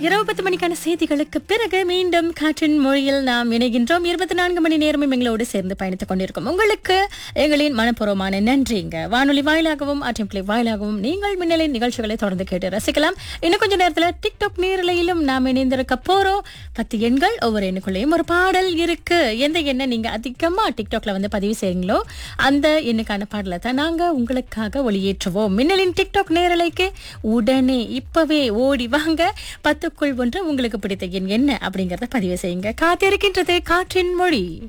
இரவு பத்து மணிக்கான செய்திகளுக்கு பிறகு மீண்டும் காற்றின் மொழியில் நாம் இணைகின்றோம் இருபத்தி நான்கு மணி நேரமும் எங்களோடு சேர்ந்து பயணித்துக் கொண்டிருக்கும் உங்களுக்கு எங்களின் மனப்பூர்வமான நன்றிங்க வானொலி வாயிலாகவும் ஆற்றங்களை வாயிலாகவும் நீங்கள் மின்னலின் நிகழ்ச்சிகளை தொடர்ந்து கேட்டு ரசிக்கலாம் இன்னும் கொஞ்ச நேரத்துல டிக்டாக் நேரலையிலும் நாம் இணைந்திருக்க போறோம் பத்து எண்கள் ஒவ்வொரு எண்ணுக்குள்ளேயும் ஒரு பாடல் இருக்கு எந்த எண்ணை நீங்க அதிகமா டிக்டாக்ல வந்து பதிவு செய்றீங்களோ அந்த எண்ணுக்கான பாடலை தான் நாங்க உங்களுக்காக ஒளியேற்றுவோம் மின்னலின் டிக்டாக் நேரலைக்கு உடனே இப்பவே ஓடி வாங்க பத்துக்குள் ஒன்று உங்களுக்கு பிடித்த எண் என்ன அப்படிங்கறத பதிவு செய்யுங்க காத்திருக்கின்றது காற்றின் மொழி